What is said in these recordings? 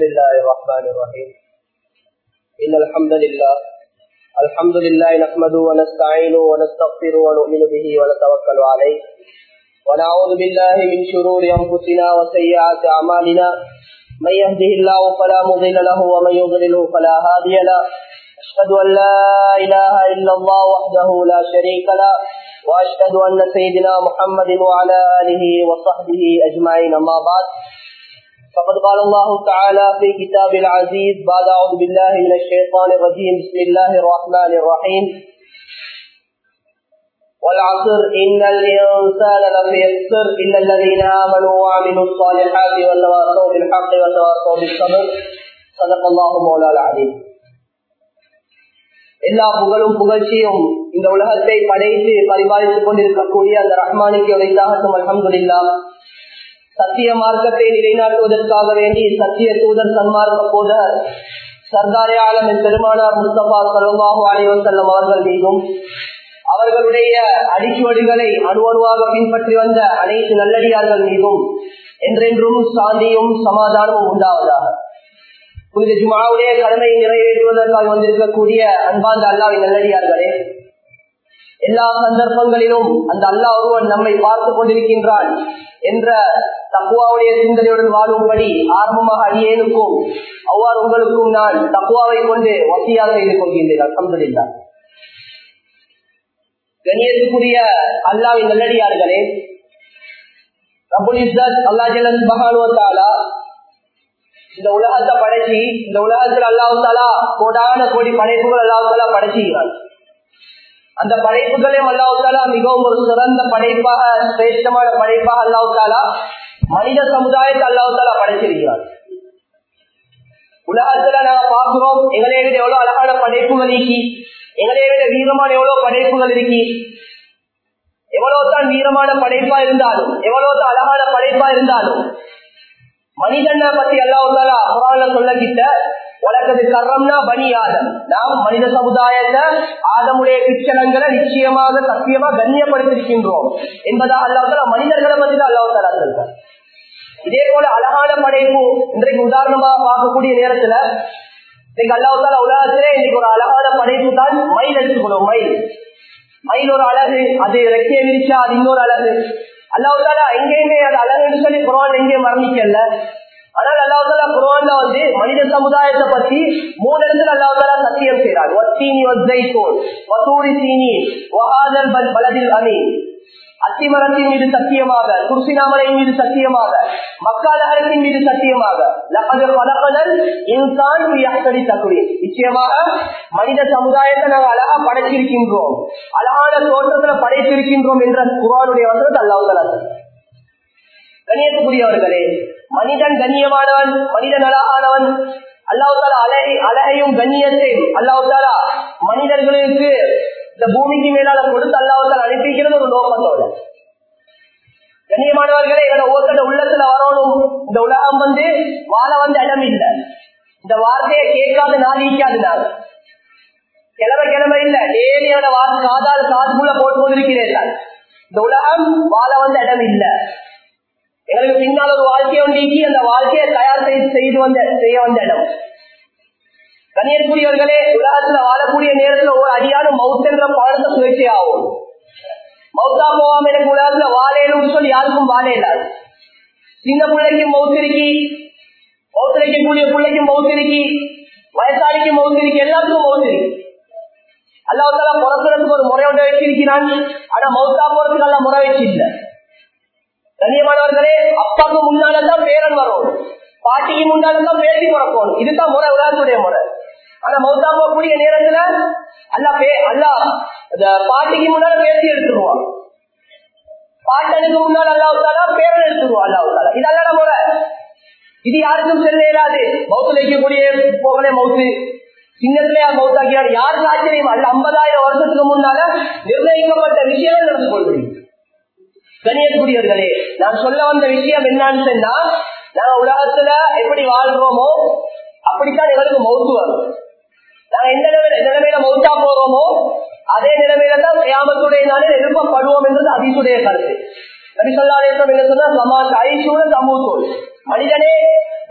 بسم الله الرحمن الرحيم إن الحمد لله الحمد لله نحمده ونستعينه ونستغفره ونؤمن به ونتوكل عليه ونعوذ بالله من شرور أنفسنا وسيئات أعمالنا من يهده الله فلا مضل له ومن يضلله فلا هادي له أشهد أن لا إله إلا الله وحده لا شريك له وأشهد أن سيدنا محمد وعلى آله وصحبه أجمعين أما بعد فقد قال الله تعالى في كتاب العزيز بعد أعوذ بالله من الشيطان الرجيم بسم الله الرحمن الرحيم والعصر إن الإنسان لفي خسر إلا الذين آمنوا وعملوا الصالحات وتواصوا بالحق وتواصوا بالصبر صدق الله مولا العليم எல்லா புகழும் புகழ்ச்சியும் இந்த உலகத்தை படைத்து பரிபாலித்துக் கொண்டிருக்கக்கூடிய அந்த ரஹ்மானுக்கு உரைத்தாகட்டும் அலமதுல்லா சத்திய மார்க்கத்தை நிலைநாட்டுவதற்காக வேண்டி சத்திய தூதர் சன்மார்க்க போதர் சர்தாரே ஆலம் பெருமானார் முஸ்தபா சல்லாஹூ அலைவன் செல்லும் அவர்கள் மீதும் அவர்களுடைய அடிச்சுவடுகளை அணுவணுவாக பின்பற்றி வந்த அனைத்து நல்லடியார்கள் மீதும் என்றென்றும் சாந்தியும் சமாதானமும் உண்டாவதாக புனித ஜுமாவுடைய கடமையை நிறைவேற்றுவதற்காக வந்திருக்கக்கூடிய அன்பாந்த அல்லாவின் நல்லடியார்களே எல்லா சந்தர்ப்பங்களிலும் அந்த அல்லா ஒருவன் நம்மை பார்த்து கொண்டிருக்கின்றான் என்ற தக்குவாவுடைய சிந்தனையுடன் வாழும்படி ஆரம்பமாக அடியேனுக்கும் அவ்வாறு உங்களுக்கும் நான் தக்குவாவை கொண்டு வசதியாக செய்து கொள்கின்றேன் அலமதுல்லா கணியத்துக்குரிய அல்லாவின் நல்லடியார்களே ரபுல் இஸ்ஸத் அல்லா ஜலன் மகானுவத்தாலா இந்த உலகத்தை படைச்சி இந்த உலகத்தில் அல்லாஹாலா கோடான கோடி படைப்புகள் அல்லாஹாலா படைச்சுகிறார் அந்த படைப்புகளையும் அல்லாஹாலா மிகவும் ஒரு சிறந்த படைப்பாக சிரேஷ்டமான படைப்பாக அல்லாஹாலா மனித சமுதாயத்தை அல்லாஹாலா படைச்சிருக்கிறார் உலகத்துல நாங்க பாக்குறோம் எங்களே விட எவ்வளவு அழகான படைப்புகள் இருக்கி எங்களே விட வீரமான எவ்வளவு படைப்புகள் இருக்கி எவ்வளவுதான் வீரமான படைப்பா இருந்தாலும் எவ்வளவுதான் அழகான படைப்பா இருந்தாலும் மனிதனை பத்தி அல்லாஹாலா குரான்ல சொல்லக்கிட்ட உலகது கர்றம்னா பனி ஆதம் நாம் மனித சமுதாயத்தை ஆதமுடைய பிச்சனங்களை நிச்சயமாக சத்தியமா கண்ணியப்படுத்திருக்கின்றோம் என்பதா அல்லாஹால மனிதர்களை பத்தி தான் அல்லாஹாலா சொல்றார் இதே போல அழகான படைப்பு இன்றைக்கு உதாரணமாக பார்க்கக்கூடிய நேரத்துல இன்னைக்கு அல்லாஹால உலகத்திலே இன்னைக்கு ஒரு அழகான படைப்பு தான் மயில் எடுத்துக்கணும் மயில் மயில் ஒரு அழகு அது ரெக்கைய விரிச்சா அது இன்னொரு அழகு அல்லாஹாலா எங்கேயுமே அது அழகுன்னு சொல்லி குரான் எங்கேயும் வர்ணிக்கல ஆனால் அல்லாஹாலா குரான்ல வந்து மனித சமுதாயத்தை பத்தி மூணு இடத்துல அல்லாஹாலா சத்தியம் செய்யறார் ஒத்தீனி ஒத்தைகோல் வசூரி சீனி வஹாதல் பலதில் அணி அத்திமரத்தின் மீது சத்தியமாக குர்சினாமலையின் மீது சத்தியமாக மக்காலகரத்தின் மீது சத்தியமாக நிச்சயமாக மனித சமுதாயத்தை நாங்கள் அழகா படைச்சிருக்கின்றோம் அழகான தோற்றத்துல படைத்திருக்கின்றோம் என்ற குரானுடைய வசனத்தை அல்லாவுதலா கண்ணியத்துக்குரியவர்களே மனிதன் கண்ணியமானவன் மனிதன் அழகானவன் அல்லாவுதாலா அழகை அழகையும் கண்ணியத்தையும் அல்லாவுதாலா மனிதர்களுக்கு இந்த பூமிக்கு மேலால கொடுத்து அல்லாவுத்தால் அனுப்பிக்கிறது ஒரு நோக்கத்தோட கண்ணியமானவர்களே என்னோட ஒவ்வொருத்தோட உள்ளத்துல வரணும் இந்த உலகம் வந்து வாழ வந்து இடம் இல்லை இந்த வார்த்தையை கேட்காத நாள் ஈக்காது நாள் கிழமை கிழமை இல்ல டெய்லியோட வார்த்தை காதால் காதுக்குள்ள போட்டு கொண்டிருக்கிறேன் இந்த உலகம் வாழ வந்த இடம் இல்ல எங்களுக்கு பின்னால் ஒரு வாழ்க்கையை ஒன்றிக்கு அந்த வாழ்க்கையை தயார் செய்து வந்த செய்ய வந்த இடம் கண்ணியக்கூடியவர்களே உலகத்துல வாழக்கூடிய நேரத்துல ஒரு அடியான மவுத் என்ற பாடத்தை சுழற்சி ஆகும் மவுத்தா போகாம எனக்கு உலகத்துல வாழையிலும் சொல்லி யாருக்கும் வாழை இல்லாது சின்ன பிள்ளைக்கும் மவுத்து இருக்கி மவுத்திரைக்கக்கூடிய பிள்ளைக்கும் மவுத்து இருக்கி வயசாளிக்கும் மவுத்து இருக்கி எல்லாத்துக்கும் மவுத்து இருக்கு அல்லாவுத்தாலா பிறக்கிறதுக்கு ஒரு முறை ஒன்றை வச்சிருக்கிறான் ஆனா மவுத்தா போறதுக்கு எல்லாம் முறை வச்சு இல்ல கண்ணியமானவர்களே அப்பாவுக்கு முன்னாலதான் பேரன் வரும் பாட்டிக்கு முன்னாலதான் பேசி பிறக்கணும் இதுதான் முறை உலகத்துடைய முறை ஆனா மௌத்தா போகக்கூடிய நேரத்துல அல்லா பே அல்லா பாட்டிக்கு முன்னால பேசி எடுத்துருவான் பாட்டனுக்கு முன்னால் அல்லாவுத்தாலா பேரன் எடுத்துருவான் அல்லாவுத்தாலா இது அல்ல முறை இது யாருக்கும் செல்ல இயலாது மௌத்து வைக்கக்கூடிய போகலே மௌத்து சின்னத்திலே மௌத்தாக்கியார் யாருக்கு ஆச்சரியம் அல்ல ஐம்பதாயிரம் வருஷத்துக்கு முன்னால நிர்ணயிக்கப்பட்ட விஷயங்கள் நடந்து கொள்கிறேன் கணியக்கூடியவர்களே நான் சொல்ல வந்த விஷயம் என்னன்னு சொன்னா நாங்க உலகத்துல எப்படி வாழ்றோமோ அப்படித்தான் எங்களுக்கு மௌத்து வரும் நாங்க எந்த நிலைமையில மௌத்தா போறோமோ அதே நிலைமையில தான் கியாமத்துடைய நாளில் எழுப்பப்படுவோம் என்றது அதிசுடைய கருத்து நபிசல்லாசம் என்ன சொன்னா சமா ஐசூர சமூத்தோல் மனிதனே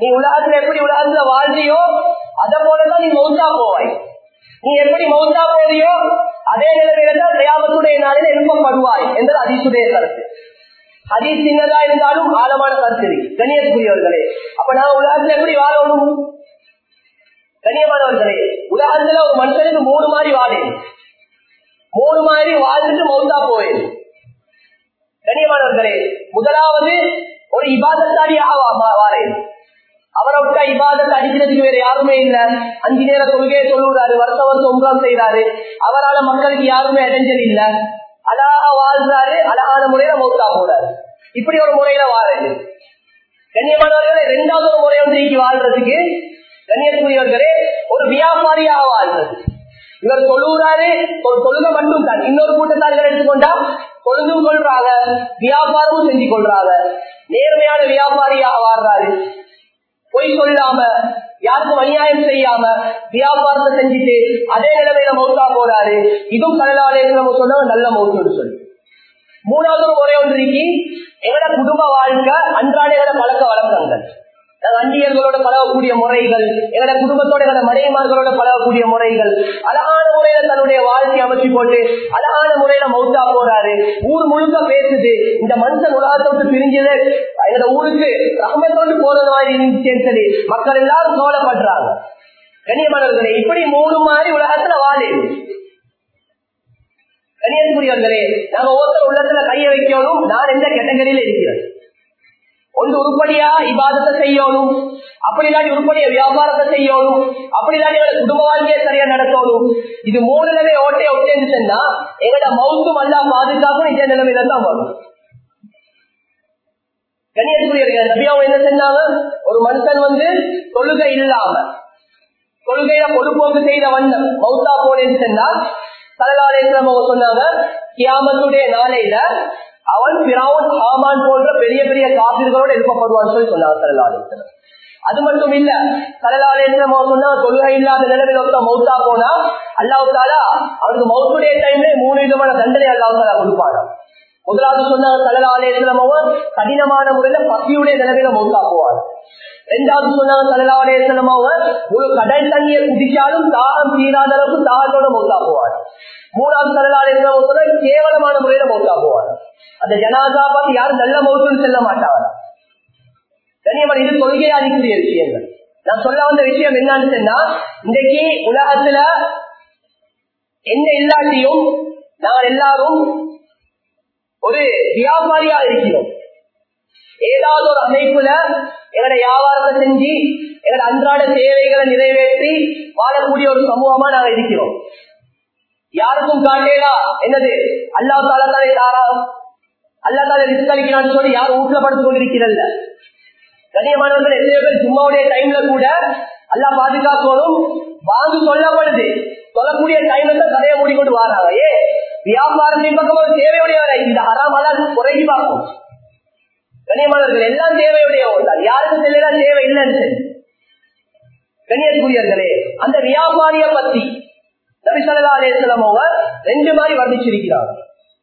நீ உலகத்துல எப்படி உலகத்துல வாழ்றியோ அத போலதான் நீ மௌத்தா போவாய் நீ எப்படி மௌத்தா போறியோ அதே நிலைமையில தான் தயாபத்துடைய நாளில் எழுப்பப்படுவாய் என்பது அதிசுடைய கருத்து அதி சின்னதா இருந்தாலும் ஆழமான கருத்து கண்ணியத்துக்குரியவர்களே அப்ப நான் உலகத்துல எப்படி வாழணும் கண்ணியமானவர்களே உலகத்துல ஒரு மனுஷனுக்கு மூணு மாதிரி வாழு மூணு மாதிரி வாழ்ந்துட்டு மௌத்தா போயிரு கண்ணியமானவர்களே முதலாவது ஒரு இபாதத்தாடியாக வாரேன் அவரை விட்டா இபாதத்தை அடிக்கிறதுக்கு வேற யாருமே இல்ல அஞ்சு நேர கொள்கையை சொல்லுறாரு வருஷம் வருஷம் உங்களாம் செய்யறாரு அவரால மக்களுக்கு யாருமே இடைஞ்சல் இல்ல அழகா வாழ்றாரு அழகான முறையில மௌத்தா போறாரு இப்படி ஒரு முறையில வாழது கண்ணியமானவர்களே ரெண்டாவது ஒரு முறை வந்து இன்னைக்கு வாழ்றதுக்கு கண்ணியத்துக்குரியவர்களே ஒரு வியாபாரியாக வாழ்றது இவர் சொல்லுறாரு ஒரு தொழுகை மட்டும் தான் இன்னொரு கூட்டத்தார்கள் எடுத்துக்கொண்டா தொழுதும் கொள்றாங்க வியாபாரமும் செஞ்சு கொள்றாங்க நேர்மையான வியாபாரியாக வாழ்றாரு பொய் சொல்லாம யாருக்கும் அநியாயம் செய்யாம வியாபாரத்தை செஞ்சுட்டு அதே நிலைமையில மௌத்தா போறாரு இதுவும் கடலாலே நம்ம சொன்ன நல்ல மௌத்தோடு சொல்லி மூணாவது ஒரு முறை ஒன்று இருக்கு எங்களோட குடும்ப வாழ்க்கை அன்றாட எங்களோட பழக்க வழக்கங்கள் அந்நியர்களோட பழகக்கூடிய முறைகள் எங்களோட குடும்பத்தோட எங்களோட மனைவிமார்களோட பழகக்கூடிய முறைகள் அழகான முறையில தன்னுடைய வாழ்க்கை அமைச்சு போட்டு அழகான முறையில மௌத்தா போறாரு ஊர் முழுக்க பேசுது இந்த மனுஷன் உலகத்தை விட்டு பிரிஞ்சது எங்களோட ஊருக்கு ரகமத்தோடு போறது மாதிரி இருந்துச்சுன்னு சொல்லி மக்கள் எல்லாரும் கவலைப்படுறாங்க கண்ணியமானவர்களே இப்படி மூணு மாதிரி உலகத்துல வாழு கண்ணியத்துக்குரியவர்களே நாங்க ஒருத்தர் உள்ளத்துல கைய வைக்கணும் நான் எந்த கேட்டகரியில இருக்கிறேன் ஒன்று உருப்படியா இபாதத்தை செய்யணும் அப்படிதான் உருப்படிய வியாபாரத்தை செய்யணும் அப்படிதான் குடும்ப வாழ்க்கையை சரியா நடத்தணும் இது மூணு நிலை ஓட்டை ஒட்டேன்னு சொன்னா எங்களோட மவுத்தும் அல்லா பாதுகாப்பும் இதே நிலைமையில தான் வரும் கண்ணியத்துக்குரிய நபியாவும் என்ன செஞ்சாங்க ஒரு மனுஷன் வந்து தொழுகை இல்லாம தொழுகையில பொதுப்போக்கு செய்த வண்ணம் மௌத்தா போனேன்னு சொன்னா தலைநாளேஸ்வரம் அவங்க சொன்னாங்க கியாமத்துடைய நாளையில அவன் பிராவுன் ஹாமான் போன்ற பெரிய பெரிய காப்பிர்களோடு எழுப்பப்படுவான்னு சொல்லி சொன்னாங்க தலைநாளேஸ்வரம் அது மட்டும் இல்ல தலைநாளேஸ்வரம் அவங்க சொன்னா தொழுகை இல்லாத நிலைமையில ஒருத்த மௌத்தா போனா அல்லாவுத்தாலா அவருக்கு மௌத்துடைய டைம்ல மூணு விதமான தண்டனை அல்லாவுத்தாலா கொடுப்பாங்க முதலாவது சொன்னாங்க தலைநாளேஸ்வரம் அவன் கடினமான முறையில பசியுடைய நிலைமையில மௌத்தா போவார் ரெண்டாவது சொன்னாங்க தலைநாளே செல்லமாவ ஒரு கடல் தண்ணியை குடிச்சாலும் தாகம் தீராத அளவுக்கு தாகத்தோட மௌத்தா போவார் மூணாவது தலைநாளே சொன்ன கேவலமான முறையில மௌத்தா போவார் அந்த ஜனாதா பார்த்து யாரும் நல்ல மௌத்துன்னு செல்ல மாட்டாங்க கண்ணியமான இது கொள்கையா அளிக்கூடிய விஷயங்கள் நான் சொல்ல வந்த விஷயம் என்னன்னு சொன்னா இன்றைக்கு உலகத்துல என்ன இல்லாட்டியும் நாங்கள் எல்லாரும் ஒரு வியாபாரியா இருக்கிறோம் ஏதாவது ஒரு அமைப்புல எங்களோட வியாபாரத்தை செஞ்சு எங்களோட அன்றாட தேவைகளை நிறைவேற்றி வாழக்கூடிய ஒரு சமூகமா நாங்க இருக்கிறோம் யாருக்கும் காட்டேதா என்னது அல்லா தாலே தாரா அல்லா தாலே ரிஸ்க் அளிக்கிறான்னு சொல்லி யாரும் வீட்டுல படுத்து கொண்டிருக்கிறல்ல கண்ணியமானவர்கள் எத்தனையோ பேர் சும்மாவுடைய டைம்ல கூட அல்லா பாதுகாக்கணும் வாங்கி சொல்லப்படுது சொல்லக்கூடிய டைம்ல தான் கதையை மூடிக்கொண்டு வராங்க ஏ வியாபாரத்தின் பக்கம் ஒரு தேவையுடைய இந்த அறாமலாம் குறைஞ்சி பார்க்கும் கண்ணியமானவர்கள் எல்லாம் தேவையுடைய ஒன்றால் யாருக்கும் தெரியல தேவை இல்லைன்னு கண்ணியக்குரியர்களே அந்த வியாபாரிய பத்தி நபிசல்லா அலேஸ்லம் அவங்க ரெண்டு மாதிரி வர்ணிச்சிருக்கிறார்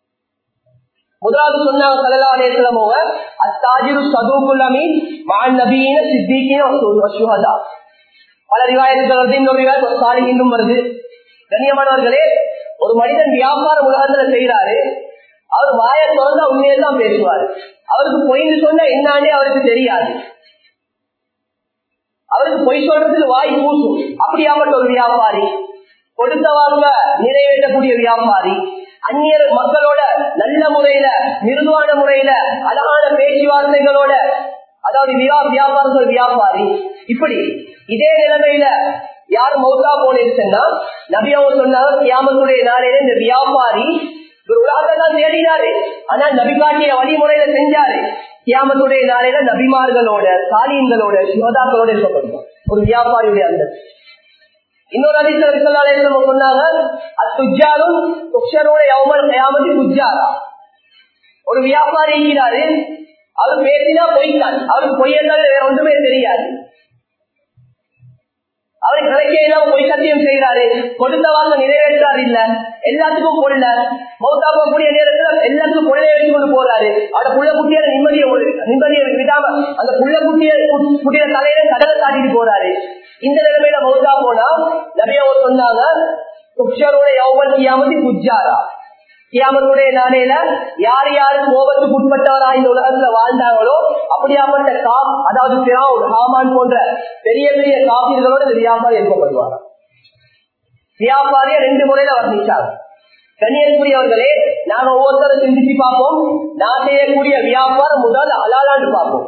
முதலாவது சொன்னாங்க சல்லா அலேஸ்லம் அவங்க அத்தாஜிரு சதுகுல்லமி மான் நபீன சித்திகின சுஹதா பல ரிவாயத்துகள் வருது இன்னொரு ரிவாயத் சாரி இன்னும் வருது கண்ணியமானவர்களே ஒரு மனிதன் வியாபாரம் உலகத்துல செய்யறாரு அவர் வாய திறந்தா உண்மையை தான் பேசுவார் அவருக்கு பொய்ன்னு சொன்னா என்னானே அவருக்கு தெரியாது அவருக்கு பொய் சொல்றதுக்கு வாய் பூசும் அப்படியாப்பட்ட ஒரு வியாபாரி கொடுத்த வாங்க நிறைவேற்றக்கூடிய வியாபாரி அந்நியர் மக்களோட நல்ல முறையில மிருதுவான முறையில அழகான பேச்சுவார்த்தைகளோட அதாவது வியாபாரங்கள் வியாபாரி இப்படி இதே நிலைமையில யார் மௌத்தா போனேன்னா நபியாவ சொன்னாங்க கியாமத்துடைய நாளையில இந்த வியாபாரி ஒரு உலகத்தை தான் தேடினாரு ஆனா நபி காட்டிய வழிமுறையில செஞ்சாரு கியாமத்துடைய நாளையில நபிமார்களோட சாலியங்களோட சிவதாக்களோட இருக்கப்படுவோம் ஒரு வியாபாரியுடைய அந்த இன்னொரு அதிசலாலே சொன்னாங்க அத்துஜாரும் துக்ஷரோட யவமல் கயாமதி துஜாரா ஒரு வியாபாரி இருக்கிறாரு அவர் பேசினா பொய்த்தான் அவருக்கு பொய்யெல்லாம் வேற ஒன்றுமே தெரியாது அவர் அவன் கணக்கே இல்லாம பொய் சத்தியம் செய்யறாரு கொடுத்த வாங்க நிறைவேற்றாரு இல்ல எல்லாத்துக்கும் பொருள் மௌத்தா போகக்கூடிய நேரத்துல எல்லாத்துக்கும் பொருளை வச்சு கொண்டு போறாரு அவட புள்ள குட்டியான நிம்மதியை நிம்மதியை விடாம அந்த புள்ள குட்டிய குட்டிய தலையில கடலை காட்டிட்டு போறாரு இந்த நிலைமையில மௌத்தா போனா நிறைய சொன்னாங்க குப்ஷரோட யௌவன் கியாமதி குஜாரா கியாமத்துடைய நாளையில யார் யாரு கோபத்துக்கு உட்பட்டவரா இந்த உலகத்துல வாழ்ந்தாங்களோ அப்படியாப்பட்ட காப் அதாவது பிராவுன் ஹாமான் போன்ற பெரிய பெரிய காப்பீர்களோட இந்த வியாபாரி எழுப்பப்படுவார் வியாபாரிய ரெண்டு முறையில வர்ணிச்சாங்க கண்ணியத்துக்குரியவர்களே நாங்க ஒவ்வொருத்தரும் சிந்திச்சு பார்ப்போம் நான் செய்யக்கூடிய வியாபாரம் முதல் அலாலாண்டு பார்ப்போம்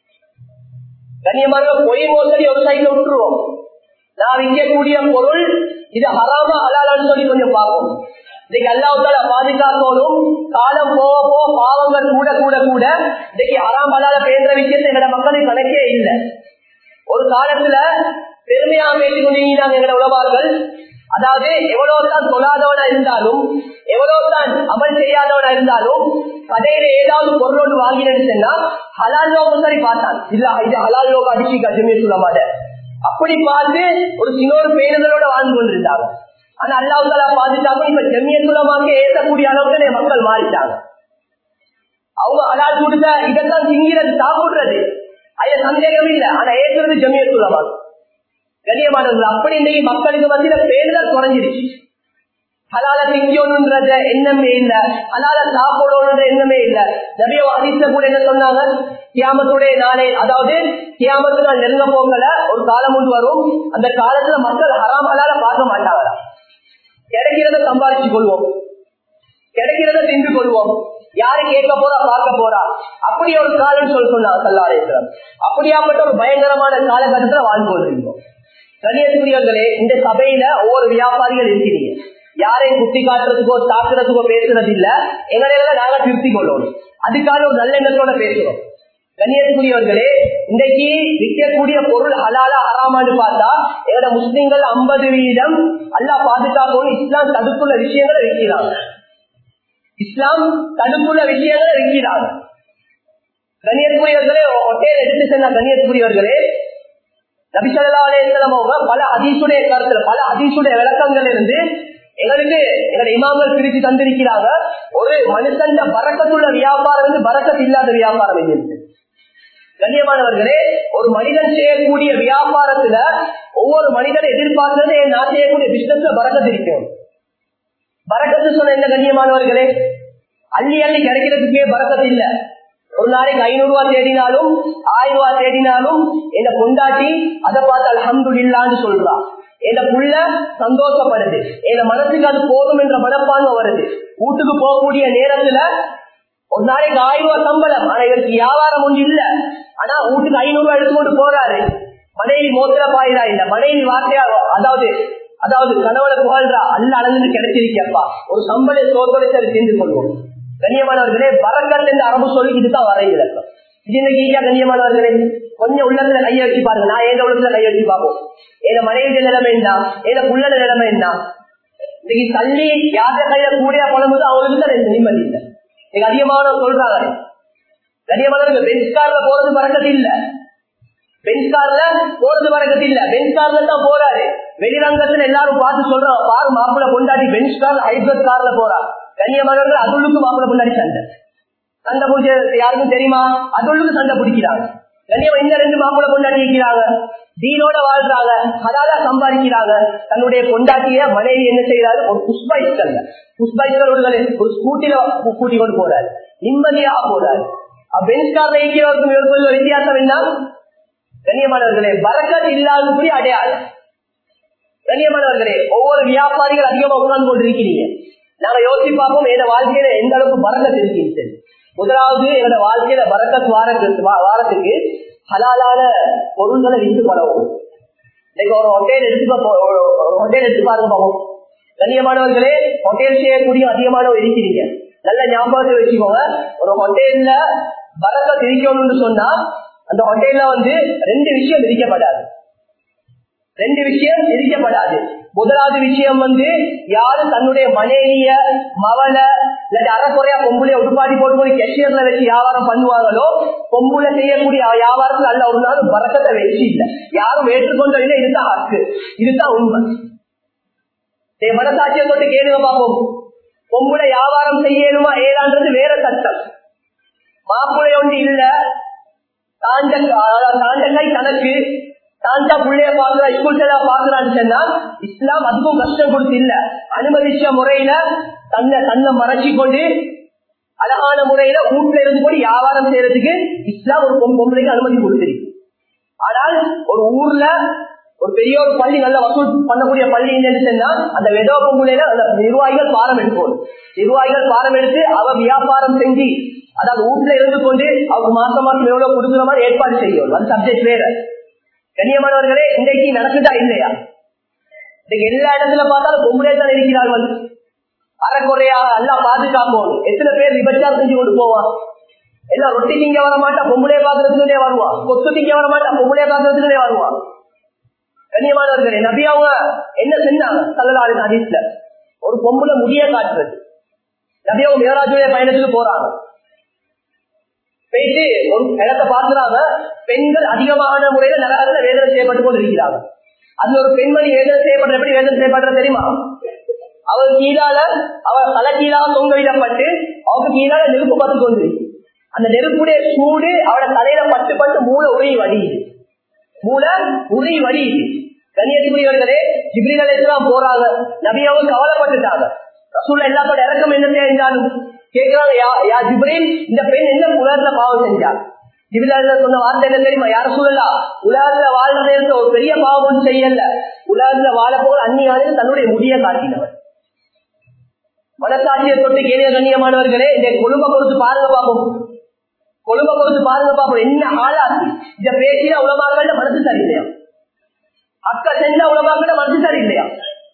கண்ணியமாக பொய் மோசடி ஒரு சைட்ல விட்டுருவோம் நான் விற்கக்கூடிய பொருள் இது ஹராமா ஹலாலான்னு சொல்லி கொஞ்சம் பார்ப்போம் இன்னைக்கு அல்லாவுத்தால பாதுகாக்கணும் காலம் போக போக பாவங்கள் கூட கூட கூட இன்னைக்கு ஹராம் ஹலால பேசுற விஷயத்தை எங்கட மக்களுக்கு கணக்கே இல்லை ஒரு காலத்துல பெருமையா பேசிக் கொண்டிருந்தாங்க எங்கட உலவார்கள் அதாவது எவ்வளவு தான் தொழாதவனா இருந்தாலும் எவ்வளவு தான் அமல் செய்யாதவனா இருந்தாலும் கடையில ஏதாவது பொருள் ஒன்று வாங்கினேன்னு சொன்னா ஹலால் லோகம் சரி பார்த்தான் இல்ல இது ஹலால் லோகம் அடிச்சு கஜமே சொல்ல மாட்டேன் அப்படி பார்த்து ஒரு சின்னொரு பேருந்தலோட வாழ்ந்து கொண்டிருந்தாங்க ஆனா அல்லாவுதலா பாதுகாப்பு இப்ப செம்மியத்துலமாக ஏற்றக்கூடிய அளவுக்கு மக்கள் மாறிட்டாங்க அவங்க அலால் கொடுத்த இதைத்தான் திங்கிறது சாப்பிடுறது அது சந்தேகம் இல்லை ஆனா ஏற்றுறது ஜமியத்துலமாக கண்ணியமானவர்கள் அப்படி இன்னைக்கு மக்களுக்கு வந்து பேருதல் குறைஞ்சிருச்சு ஹலால திங்கணும்ன்றத எண்ணமே இல்ல ஹலால சாப்பிடணும்ன்ற எண்ணமே இல்ல நிறைய அதிர்ஷ்ட கூட என்ன சொன்னாங்க கியாமத்துடைய நாளை அதாவது கியாமத்து நாள் நெருங்க போக்கல ஒரு காலம் ஒன்று வரும் அந்த காலத்துல மக்கள் ஹராம் ஹலால பார்க்க மாட்டாங்களா கிடைக்கிறத சம்பாதிச்சு கொள்வோம் கிடைக்கிறத தின்று கொள்வோம் யாரு கேட்க போறா பார்க்க போறா அப்படி ஒரு காலம் சொல்லி சொன்னாங்க சல்லாரேஸ்வரம் அப்படியாப்பட்ட ஒரு பயங்கரமான காலகட்டத்துல வாழ்ந்து கொண்டிருந்தோம் கண்ணியத்துக்குரியவர்களே இந்த சபையில ஒவ்வொரு வியாபாரிகள் இருக்கிறீங்க யாரையும் குத்தி காட்டுறதுக்கோ தாக்குறதுக்கோ பேசுறது இல்ல எங்களையில நாங்க திருப்தி கொள்ளணும் அதுக்காக ஒரு நல்ல எண்ணத்தோட பேசுறோம் கண்ணியத்துக்குரியவர்களே இன்றைக்கு விற்கக்கூடிய பொருள் ஹலாலா ஹராமான்னு பார்த்தா எங்களோட முஸ்லிம்கள் ஐம்பது வீதம் அல்லா பாதுகாக்கணும் இஸ்லாம் தடுப்புள்ள விஷயங்களை விற்கிறாங்க இஸ்லாம் தடுப்புள்ள விஷயங்களை விற்கிறாங்க கண்ணியத்துக்குரியவர்களே ஒட்டையை எடுத்து சென்ற கண்ணியத்துக்குரியவர்களே நபிசல்லாலேசலம் அவங்க பல அதிசுடைய கருத்துல பல அதிசுடைய விளக்கங்கள் இருந்து எங்களுக்கு எங்களை இமாமல் பிரித்து தந்திருக்கிறாங்க ஒரு மனுஷன் பறக்கத்துள்ள வியாபாரம் வந்து பறக்கத்து இல்லாத வியாபாரம் இருக்கு கண்ணியமானவர்களே ஒரு மனிதன் செய்யக்கூடிய வியாபாரத்துல ஒவ்வொரு மனிதனை எதிர்பார்க்கிறது நான் செய்யக்கூடிய பிசினஸ்ல பறக்கத்து இருக்கும் பறக்கத்து சொன்ன என்ன கண்ணியமானவர்களே அள்ளி அள்ளி கிடைக்கிறதுக்கே பறக்கத்து இல்ல ஒரு நாளைக்கு ஐநூறு ரூபாய் தேடினாலும் ஆயிரம் ரூபாய் தேடினாலும் என்ன கொண்டாட்டி அதை பார்த்து அலமது இல்லான்னு சொல்றா என் புள்ள சந்தோஷப்படுது என் மனசுக்கு அது போதும் என்ற மனப்பான்மை வருது வீட்டுக்கு போகக்கூடிய நேரத்துல ஒரு நாளைக்கு ஆயிரம் ரூபாய் சம்பளம் ஆனா இவருக்கு வியாபாரம் ஒன்று இல்ல ஆனா வீட்டுக்கு ஐநூறு ரூபாய் எடுத்துக்கொண்டு போறாரு மனைவி மோத்திர பாயிரா இல்ல மனைவி வார்த்தையா அதாவது அதாவது கணவனை புகழ்றா அல்ல அளந்து கிடைச்சிருக்கப்பா ஒரு சம்பள சோதனை தெரிந்து கொள்வோம் கண்ணியமானவர்களே வரக்கல் என்று அரபு சொல்லி இதுதான் வரை விளக்கம் இது இன்னைக்கு ஈஸியா கண்ணியமானவர்களே கொஞ்சம் உள்ளத்துல கைய வச்சு பாருங்க நான் எந்த உள்ளத்துல கைய வச்சு பார்ப்போம் எங்க மனைவி நிலைமை என்ன எங்க புள்ள நிலைமை என்ன இன்னைக்கு தள்ளி யார கையில கூடிய குழம்புது அவங்களுக்கு தான் ரெண்டு நிம்மதி இல்லை நீங்க அதிகமான சொல்றாங்க அதிகமானவர்கள் பெஞ்ச் கார்ல போறது பறக்கத்து இல்ல பெஞ்ச் கார்ல போறது பறக்கத்து இல்ல பெஞ்ச் கார்ல தான் போறாரு வெளிரங்கத்துல எல்லாரும் பார்த்து சொல்றாங்க பாரு மாப்பிள்ள கொண்டாடி பெஞ்ச் கார் ஹைபிரட் கார்ல போறா கண்ணியமானவர்கள் அதுளுக்கு மாப்பிள்ள கொண்டாடி சண்டை சண்டை பிடிச்ச யாருக்கும் தெரியுமா அதுளுக்கு சண்டை பிடிக்கிறாங்க கண்ணியமா இந்த ரெண்டு மாப்பிள்ள கொண்டாடி இருக்கிறாங்க தீனோட வாழ்றாங்க அதால சம்பாதிக்கிறாங்க தன்னுடைய கொண்டாட்டிய மனைவி என்ன செய்யறாரு ஒரு புஷ்பைஸ்கல்ல புஷ்பைஸ்கரோடுகளை ஒரு ஸ்கூட்டில கூட்டி கொண்டு போறாரு நிம்மதியாக போறாரு பென்ஸ்கார்ல இருக்கிறவருக்கும் இவருக்கும் ஒரு வித்தியாசம் என்ன கண்ணியமானவர்களே வரக்கத் இல்லாதபடி அடையாளம் கண்ணியமானவர்களே ஒவ்வொரு வியாபாரிகள் அதிகமா உட்கார்ந்து கொண்டிருக்கிறீங்க நாங்க யோசிச்சு பார்ப்போம் எங்க வாழ்க்கையில எந்த அளவுக்கு வரக்கத் இருக்கீங்க முதலாவது எங்களோட வாழ்க்கையில வரக்கத் வாரத்துக்கு வாரத்துக்கு ஹலாலான பொருள்களை விட்டு பரவும் இன்னைக்கு ஒரு ஹோட்டல் எடுத்து ஒரு ஹோட்டல் எடுத்து பாருங்க பாப்போம் கண்ணியமானவர்களே ஹோட்டல் செய்யக்கூடிய அதிகமானவர் இருக்கிறீங்க நல்ல ஞாபகத்தை வச்சுக்கோங்க ஒரு ஹோட்டல்ல வரக்கத் இருக்கணும்னு சொன்னா அந்த ஹோட்டல்ல வந்து ரெண்டு விஷயம் விதிக்கப்படாது ரெண்டு விஷயம் விதிக்கப்படாது முதலாவது விஷயம் வந்து யாரு தன்னுடைய மனைவிய மவள இல்லாட்டி அறக்குறையா பொம்புலைய உடுப்பாடி போட்டு போய் கெஷியர்ல வச்சு வியாபாரம் பண்ணுவாங்களோ பொம்புல செய்யக்கூடிய வியாபாரத்துல அல்ல ஒரு நாள் பறக்கத்தை வச்சு இல்லை யாரும் ஏற்றுக்கொண்ட இல்லை இதுதான் ஹக்கு இதுதான் உண்மை என் மனசாட்சியை தொட்டு கேளுங்க பார்ப்போம் பொம்புல வியாபாரம் செய்யணுமா ஏதான்றது வேற சட்டம் மாப்பிள்ளை ஒன்று இல்ல தாண்ட தாண்டங்கை கணக்கு தாண்டா பிள்ளைய பாக்குறா ஸ்கூல் செல்லா பாக்குறான்னு சொன்னா இஸ்லாம் அதுக்கும் கஷ்டம் கொடுத்து இல்ல அனுமதிச்ச முறையில தன்னை தன்னை மறைச்சி கொண்டு அழகான முறையில வீட்டுல இருந்து கூட வியாபாரம் செய்யறதுக்கு இஸ்லாம் ஒரு பொம் பொம்பளைக்கு அனுமதி கொடுத்திருக்கு ஆனால் ஒரு ஊர்ல ஒரு பெரிய ஒரு பள்ளி நல்ல வசூல் பண்ணக்கூடிய பள்ளி என்னன்னு சொன்னா அந்த வெதோ பொம்பளையில அந்த நிர்வாகிகள் பாரம் எடுக்கணும் நிர்வாகிகள் பாரம் எடுத்து அவ வியாபாரம் செஞ்சு அதாவது வீட்டுல இருந்து கொண்டு அவங்க மாசம் மாசம் எவ்வளவு கொடுக்குற மாதிரி ஏற்பாடு செய்யணும் அது சப்ஜெக்ட் வேற கண்ணியமானவர்களே இன்றைக்கு நடக்குதா இல்லையா இன்னைக்கு எல்லா இடத்துல பார்த்தாலும் பொம்பளை தான் இருக்கிறார்கள் அறக்குறையாக எல்லாம் பாதுகாப்போம் எத்தனை பேர் விபச்சாரம் செஞ்சு கொண்டு போவான் எல்லாம் ரொட்டி திங்க வர மாட்டா பொம்பளை பாக்குறதுக்குள்ளே வருவான் கொத்து திங்க வர மாட்டா பொம்பளை பாக்குறதுக்குள்ளே வருவான் கண்ணியமானவர்களே நபி அவங்க என்ன செஞ்சாங்க தள்ளலாறு ஹதீஸ்ல ஒரு பொம்புல முடிய காட்டுறது நபி அவங்க மேராஜுடைய பயணத்துக்கு போறாங்க போயிட்டு ஒரு இடத்தை பார்க்கிறாங்க பெண்கள் அதிகமான முறையில நரகத்துல வேதனை செய்யப்பட்டு கொண்டு இருக்கிறாங்க அதுல ஒரு பெண்மணி வேதனை செய்யப்படுற எப்படி வேதனை செய்யப்படுறது தெரியுமா அவர் கீழால அவர் தலை கீழாக தொங்கவிடப்பட்டு அவங்க கீழால நெருப்பு பத்து கொண்டு அந்த நெருப்புடைய சூடு அவட தலையில பட்டு பட்டு மூளை உருகி வடியுது மூளை உருகி வடியுது கண்ணியத்துக்குரியவர்களே ஜிப்ரிகள் எல்லாம் போறாங்க நபியாவும் கவலைப்பட்டுட்டாங்க ரசூல் எல்லாத்தோட இறக்கம் என்ன செஞ்சாலும் கேட்கிறாங்க யா ஜிப்ரீல் இந்த பெண் என்ன உலகத்துல பாவம் செஞ்சார் ஜிபிலால சொன்ன வார்த்தை என்ன தெரியுமா யார சூழலா உலகத்துல வாழ்ந்த ஒரு பெரிய பாவம் செய்யல உலகத்துல வாழ போகிற அந்நியாவது தன்னுடைய முடிய காட்டினவர் மனசாட்சியை தொட்டு கேளிய கண்ணியமானவர்களே இந்த கொழும்ப பொறுத்து பாருங்க பார்ப்போம் கொழும்ப பொறுத்து பாருங்க பார்ப்போம் என்ன ஆளாச்சு இத பேசினா உலமாக்கள்ல மனசு சரியில்லையா அக்கா செஞ்சா உலமாக்கள்ல மனசு சரியில்லையா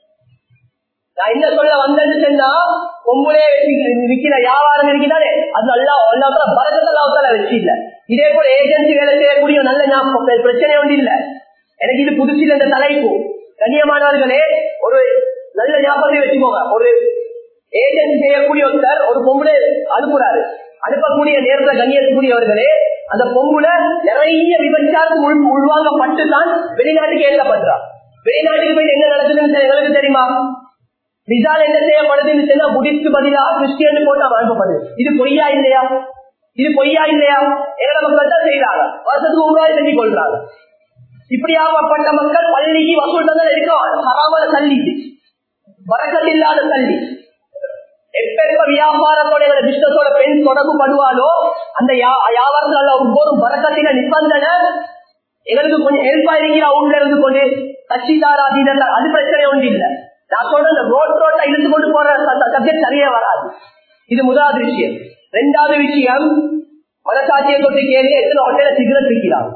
நான் என்ன சொல்ல வந்தது சொன்னா உங்களே விற்கிற வியாபாரம் இருக்கிறாரே அது நல்லா எல்லாத்துல பரகத்தல்லாத்தால வச்சு இல்ல இதே போல ஏஜென்சி வேலை செய்யக்கூடிய நல்ல ஞாபகம் பிரச்சனை ஒன்று இல்ல எனக்கு இது புதுசில் இந்த தலைப்பு கண்ணியமானவர்களே ஒரு நல்ல ஞாபகத்தை வச்சுக்கோங்க ஒரு ஏஜென்சி செய்யக்கூடிய ஒருத்தர் ஒரு பொம்பளை அனுப்புறாரு அனுப்பக்கூடிய நேரத்தில் கண்ணியக்கூடியவர்களே அந்த பொம்புல நிறைய விபச்சாரத்துக்கு உள் உள்வாங்கப்பட்டு தான் வெளிநாட்டுக்கு ஏற்றப்படுறார் வெளிநாட்டுக்கு போய் என்ன நடக்குதுன்னு எங்களுக்கு தெரியுமா விசால் என்ன செய்யப்படுதுன்னு சொன்னா புடிஸ்க்கு பதிலாக கிறிஸ்டியன் போட்டு அனுப்பப்படுது இது பொய்யா இல்லையா இது பொய்யா இல்லையா எங்களை மக்கள் தான் செய்யறாங்க வருஷத்துக்கு ஒரு ரூபாய் செஞ்சு கொள்றாங்க இப்படியாகப்பட்ட மக்கள் பள்ளிக்கு வசூல் தான் இருக்கும் ஹராமல தள்ளிட்டு வரக்கல் இல்லாத தள்ளி எப்ப எப்ப வியாபாரத்தோட பிசினஸோட பெண் தொடர்பு படுவாலோ அந்த வியாபாரத்துல ஒவ்வொரு வரக்கத்தின நிபந்தனை எங்களுக்கு கொஞ்சம் ஹெல்ப் ஆயிருக்கிற அவங்க இருந்து கொண்டு கட்சிதாரா அது பிரச்சனை ஒன்று இல்லை நான் சொல்ற இந்த ரோட் ரோட்டா இழுத்து கொண்டு போற சப்ஜெக்ட் சரியே வராது இது முதலாவது விஷயம் ரெண்டாவது விஷயம் மனசாட்சியை தொட்டு கேள்வி எத்தனை ஹோட்டல சிகரெட் விற்கிறாங்க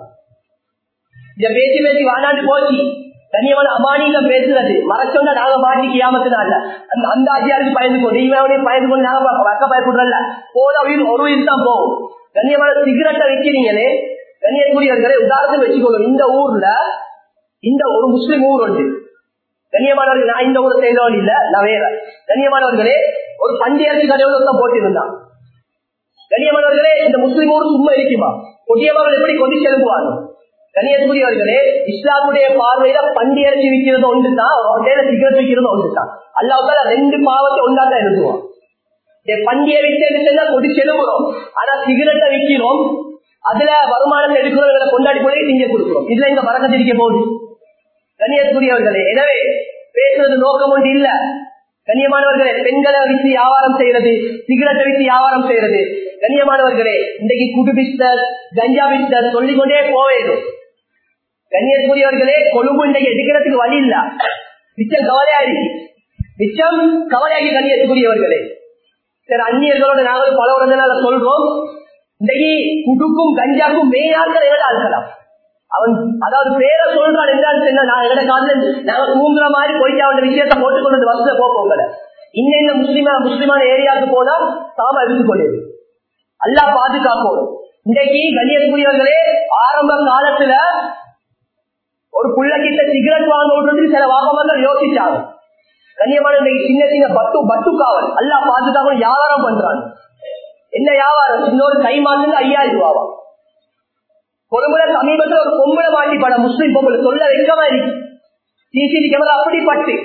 இத பேசி பேசி வாடாண்டு போச்சு கண்ணியமான அமானியில பேசுறது மறைச்சோன்னா நாங்க மாட்டி கியாமத்துனால அந்த அந்த ஆட்சியாருக்கு பயந்து கொண்டு இவனுடைய பயந்து கொண்டு நாங்க வக்க பயப்படுறல போல உயிர் ஒரு உயிர் தான் போகும் கண்ணியமான சிகரெட்டை வைக்கிறீங்களே கண்ணியக்கூடியவர்களை உதாரணத்துக்கு வச்சுக்கணும் இந்த ஊர்ல இந்த ஒரு முஸ்லிம் ஊர் உண்டு கண்ணியமானவர்கள் நான் இந்த ஊரை செய்தவன் இல்ல நான் வேற கண்ணியமானவர்களே ஒரு பண்டிகை கடையோட போட்டிருந்தான் கண்ணியமானவர்களே இந்த முஸ்லிம் ஊர் சும்மா இருக்குமா கொடியவர்கள் எப்படி கொடி செலுத்துவாங்க கண்ணியத்துக்குரியவர்களே இஸ்லாமுடைய பார்வையில பண்டிகை விற்கிறது ஒன்று தான் சிகரெட் விற்கிறது ஒன்று தான் அல்லாவுக்கால ரெண்டு பாவத்தை ஒன்றா தான் எழுதுவோம் பண்டிகை விற்கிறது கொடி செலுப்புறோம் ஆனா சிகரெட்டை விற்கிறோம் அதுல வருமானம் எடுக்கிறவர்களை கொண்டாடி போய் திங்க கொடுக்கிறோம் இதுல இந்த மரக்கத்தை இருக்க போகுது கண்ணியத்துக்குரியவர்களே எனவே பேசுறது நோக்கம் ஒன்று இல்ல கண்ணியமானவர்களே பெண்களை வித்து வியாபாரம் செய்யறது சிகரெட்டை வித்து வியாபாரம் செய்யறது கண்ணியமானவர்களே இன்றைக்கு குடு பிஸ்னஸ் கஞ்சா பிஸ்னஸ் சொல்லிக் கொண்டே போவேணும் கண்ணியத்துக்குரியவர்களே கொழும்பு இன்றைக்கு எடுக்கிறதுக்கு வழி இல்ல மிச்சம் கவலையா இருக்கு மிச்சம் கவலையாகி கண்ணியத்துக்குரியவர்களே சரி அந்நியர்களோட நாங்களும் பல உடனே சொல்றோம் இன்றைக்கு குடுக்கும் கஞ்சாக்கும் மேலாக்கள் எங்களை அழுக்கலாம் அவன் அதாவது பேரை சொல்றான் என்றால் என்ன நான் எங்கட காதல நாங்க தூங்குற மாதிரி போயிட்டு அவன் விஷயத்த போட்டுக்கொண்டு வசத போக்கல இன்னும் இந்த முஸ்லிமா முஸ்லிமான ஏரியாவுக்கு போனா தாம எடுத்துக்கொள்ளு அல்லா பாதுகாப்போம் இன்றைக்கு கண்ணியக்கூடியவர்களே ஆரம்ப காலத்துல ஒரு புள்ள கிட்ட சிகரெட் வாங்க விடுறதுக்கு சில வாகமங்கள் யோசிச்சாங்க கண்ணியமான இன்னைக்கு சின்ன சின்ன பட்டு பட்டு காவல் அல்லா பாதுகாவல் வியாபாரம் பண்றாங்க என்ன வியாபாரம் இன்னொரு கை மாத்துங்க ஐயாயிரம் ரூபாவா பொறுமுறை சமீபத்தில் ஒரு பொம்பளை மாட்டி படம் முஸ்லீம் பொம்பளை சொல்ல வைக்கமா இருக்கு சிசிடி கேமரா அப்படி பட்டு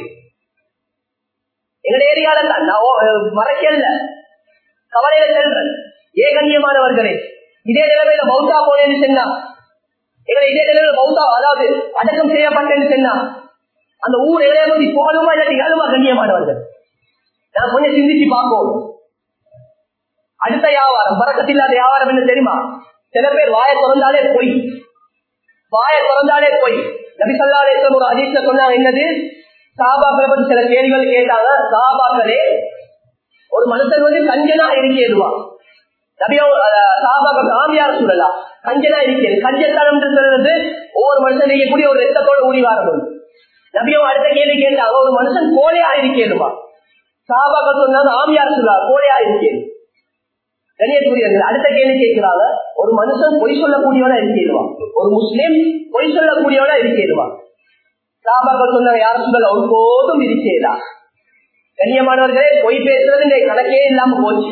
எங்க ஏரியால தான் நான் ஓ- மறைக்கல கவலையில செல்றேன் ஏ கண்ணியமானவர்களே இதே நிலைமையில மௌத்தா போனேன்னு சொன்னா எங்களை இதே நிலைமையில மௌத்தா அதாவது அடக்கம் செய்யப்பட்டேன்னு சொன்னா அந்த ஊர் இளையமதி போகணுமா இல்லாட்டி ஏழுமா கண்ணியமானவர்கள் நான் கொஞ்சம் சிந்திச்சு பார்ப்போம் அடுத்த வியாபாரம் பறக்கத்தில்லாத வியாபாரம் என்ன தெரியுமா சில பேர் வாயை திறந்தாலே பொய் வாயை திறந்தாலே பொய் நபிசல்லாலே ஒரு அதிர்ஷ்ட சொன்னாங்க என்னது சாபாக்களை பத்தி சில கேள்விகள் கேட்டாங்க சாபாக்களே ஒரு மனுஷன் வந்து கஞ்சனா இருக்கேதுவா நபியோ சாபாக்கள் ஆமியார் சொல்லலாம் கஞ்சனா இருக்கிறது கஞ்சத்தனம் சொல்றது ஒவ்வொரு மனுஷன் செய்யக்கூடிய ஒரு ரத்தத்தோட ஊடி வரணும் நபியோ அடுத்த கேள்வி கேட்டாங்க ஒரு மனுஷன் கோழையா இருக்கேதுவா சாபாக்கள் சொன்னாங்க ஆமியார் சொல்லா கோழையா இருக்கேது கண்ணியத்துக்குரியவர்கள் அடுத்த கேள்வி கேட்கிறாங்க ஒரு மனுஷன் பொய் சொல்லக்கூடியவனா இருக்கிடுவான் ஒரு முஸ்லீம் பொய் சொல்லக்கூடியவனா இருக்கிடுவான் சாபாக்கள் சொன்னாங்க யாரும் சொல்லல ஒரு போதும் இருக்கேதா கண்ணியமானவர்களே பொய் பேசுறது இந்த கணக்கே இல்லாம போச்சு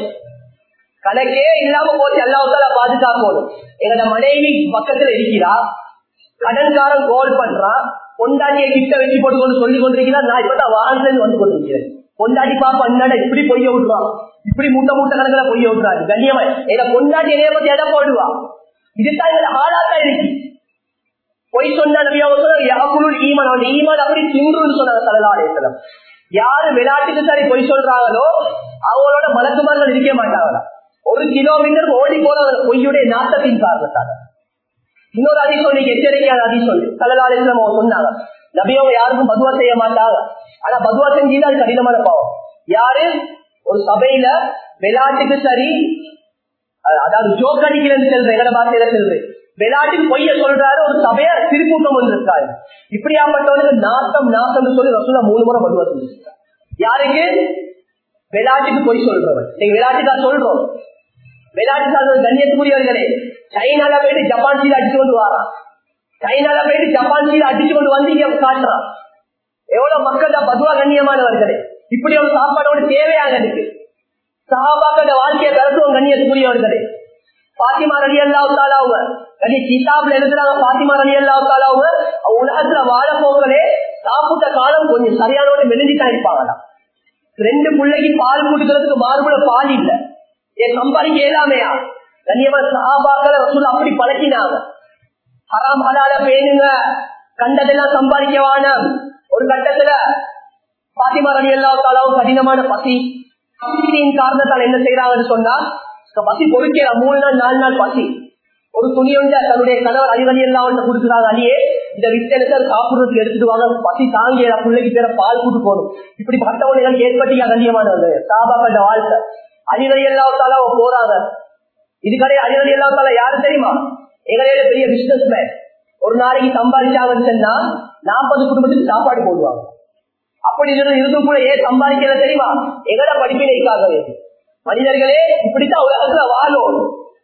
கணக்கே இல்லாம போச்சு அல்லாவுக்கால பாதுகாக்கணும் எங்களோட மனைவி பக்கத்துல இருக்கிறா கடன்காரன் கோல் பண்றான் பொண்டாட்டியை கிட்ட வச்சு போட்டு கொண்டு சொல்லி கொண்டிருக்கிறார் நான் இப்பதான் வாகனத்துல வந்து கொண்டிருக்கிறேன் பொண்டாட்டி பாப்பா அண்ணாட இப்படி பொய்ய விடுறான் இப்படி மூட்டை மூட்டை கணக்குல பொய்ய விடுறாரு கண்ணியமா எங்க பொண்டாட்டி என்னைய பத்தி எடை போடுவா இதுதான் எங்க ஆளாத்தான் இருக்கு பொய் சொன்ன யாக்குள் ஈமான் அவன் ஈமான் அப்படி தின்றுன்னு சொன்னாங்க சலதாலேசனம் யாரு விளையாட்டுக்கு சரி பொய் சொல்றாங்களோ அவங்களோட மலக்குமார்கள் இருக்க மாட்டாங்களா ஒரு கிலோமீட்டர் ஓடி போற பொய்யுடைய நாட்டத்தின் காரணத்தால இன்னொரு அதிசயம் நீங்க எச்சரிக்கையான அதிசயம் சலதாலேசனம் அவங்க சொன்னாங்க நபியவங்க யாருக்கும் பதுவா செய்ய மாட்டாங்க ஆனா பதுவா செஞ்சீங்கன்னா அது கடினமான பாவம் யாரு ஒரு சபையில விளையாட்டுக்கு சரி அஹ் அதாவது ஜோக் அடிக்கிறேன்னு சொல்றேன் எங்கட பாசையில சொல்றேன் விளையாட்டுக்கு பொய்ய சொல்றாரு ஒரு சபைய திருப்பூட்டம் வந்திருக்காரு இப்படியாப்பட்டவனுக்கு நாட்டம் நாட்டம் சொல்லி ரசூலா மூணு முறை பதுவா செஞ்சிருக்காரு யாருக்கு விளையாட்டுக்கு பொய் சொல்றவன் நீங்க விளையாட்டுக்கா சொல்றோம் விளையாட்டு கண்ணியத்துக்குரியவர்களே சைனால போயிட்டு ஜப்பான் சீல அடிச்சு கொண்டு வரான் சைனால போயிட்டு ஜப்பான் சீல அடிச்சு கொண்டு வந்து இங்க காட்டுறான் எவ்வளவு மக்கள் பதுவா கண்ணியமானவர்களே இப்படி ஒரு சாப்பாடோட தேவையாக இருக்கு சஹாபாக்கள வாழ்க்கையை கருத்துவம் கண்ணியத்துக்குரியவர்களே பாத்திமா ரலி அல்லாவுங்க கண்ணிய கிதாப்ல எழுதுறாங்க பாத்திமா ரலி அல்லாவுங்க உலகத்துல வாழ போகலே சாப்பிட்ட காலம் கொஞ்சம் சரியானோட மெலிஞ்சுதான் இருப்பாங்களாம் ரெண்டு பிள்ளைக்கு பால் குடிக்கிறதுக்கு மாறுபட பால் இல்ல என் சம்பாதிக்க இயலாமையா கண்ணியமா சஹாபாக்களை ரசூல் அப்படி பழக்கினாங்க ஹராம் ஹலால பேணுங்க கண்டதெல்லாம் சம்பாதிக்க வேணாம் ஒரு கட்டத்துல பாத்திமா ரலி அல்லாவுக்காலும் கடினமான பசி பசியின் காரணத்தால் என்ன செய்யறாங்கன்னு சொன்னா இந்த பசி பொறுக்கிற மூணு நாள் நாலு நாள் பசி ஒரு துணி வந்து தன்னுடைய கணவர் அழிவழி எல்லாம் கொடுக்குறாங்க அழியே இந்த வித்தனத்தை சாப்பிடுறதுக்கு எடுத்துட்டு வாங்க பசி தாங்கி பிள்ளைக்கு பேர பால் கூட்டு போகணும் இப்படி பட்டவர்கள் ஏற்பட்டியா கண்ணியமானவங்க சாபாப்பட்ட வாழ்க்கை அழிவழி எல்லாத்தால போறாங்க இதுக்கடைய அழிவழி எல்லாத்தால யாரு தெரியுமா எங்களையில பெரிய பிசினஸ் மேன் ஒரு நாளைக்கு சம்பாதிச்சாங்கன்னு சொன்னா நாற்பது குடும்பத்துக்கு சாப்பாடு போடுவாங்க அப்படி இருந்தும் கூட ஏன் சம்பாதிக்கிற தெரியுமா எங்கட படிப்பினைக்காக மனிதர்களே இப்படித்தான் உலகத்துல வாழும்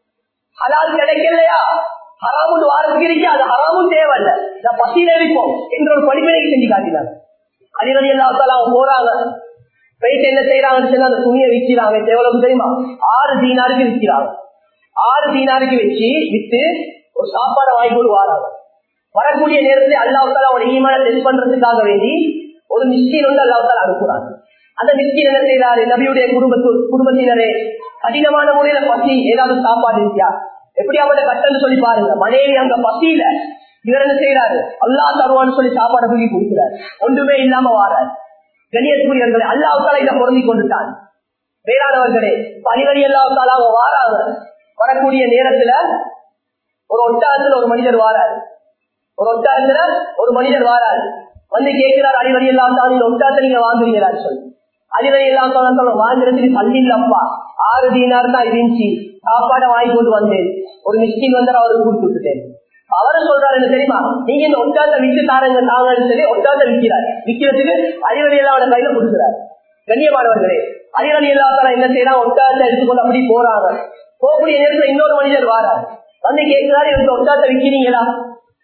ஹலால் கிடைக்கலையா ஹராமும் வாரத்துக்கு இருக்கு அது ஹராமும் தேவையில்ல நான் பசியில இருப்போம் என்ற ஒரு படிப்பினைக்கு செஞ்சு காட்டினாங்க அதிரடி எல்லாத்தாலும் போறாங்க போயிட்டு என்ன செய்யறாங்கன்னு சொல்லி அந்த துணியை விற்கிறாங்க எவ்வளவு தெரியுமா ஆறு தீனாருக்கு விற்கிறாங்க ஆறு தீனாருக்கு வச்சு வித்து ஒரு சாப்பாடை வாங்கி கொண்டு வராங்க வரக்கூடிய நேரத்தில் அல்லாவுக்கால அவன் ஈமான டெஸ்ட் பண்றதுக்காக வேண்டி ஒரு மிஸ்கின் வந்து அல்லாவுக்கால அனுப்புறாங்க அந்த மிஸ்கின் என்ன செய்யறாரு நபியுடைய குடும்பத்து குடும்பத்தினரே கடினமான முறையில பசி ஏதாவது சாப்பாடு இருக்கியா எப்படி அவட கட்டன்னு சொல்லி பாருங்க மனைவி அங்க பசியில இவர் என்ன செய்யறாரு அல்லா தருவான்னு சொல்லி சாப்பாடை தூக்கி கொடுக்கிறார் ஒன்றுமே இல்லாம வாரார் கணியத்துக்குரியவர்களை அல்லாவுக்கால இதை பொருந்தி கொண்டுட்டான் வேளாணவர்களே பனிவரி அல்லாவுக்கால அவங்க வாராங்க வரக்கூடிய நேரத்துல ஒரு ஒட்டாரத்துல ஒரு மனிதர் வாராரு ஒரு ஒட்டாரத்துல ஒரு மனிதர் வாராரு வந்து கேட்கிறார் அடிவரி எல்லாம் தான் இந்த ஒட்டாரத்தை நீங்க வாங்குறீங்களா சொல்லி அடிவரி எல்லாம் தான் வாங்குறதுக்கு தள்ளி இல்லப்பா ஆறு தீனார் தான் இருந்துச்சு சாப்பாடை வாங்கி கொண்டு வந்தேன் ஒரு மிஸ்கின் வந்து அவருக்கு கொடுத்து விட்டுட்டேன் அவரு சொல்றாரு என்ன தெரியுமா நீங்க இந்த ஒட்டாத்த விட்டு தாரங்க தாங்கன்னு சொல்லி ஒட்டாத்த விற்கிறார் விற்கிறதுக்கு அடிவரி எல்லாம் கையில கொடுக்குறாரு கண்ணியமானவர்களே அடிவரி எல்லாம் என்ன செய்யறான் ஒட்டாத்த எடுத்துக்கொண்டு அப்படி போறாங்க போகக்கூடிய நேரத்துல இன்னொரு மனிதர் வாரார் வந்து கேட்கிறாரு எனக்கு ஒட்டாத்த விற்கிறீங்களா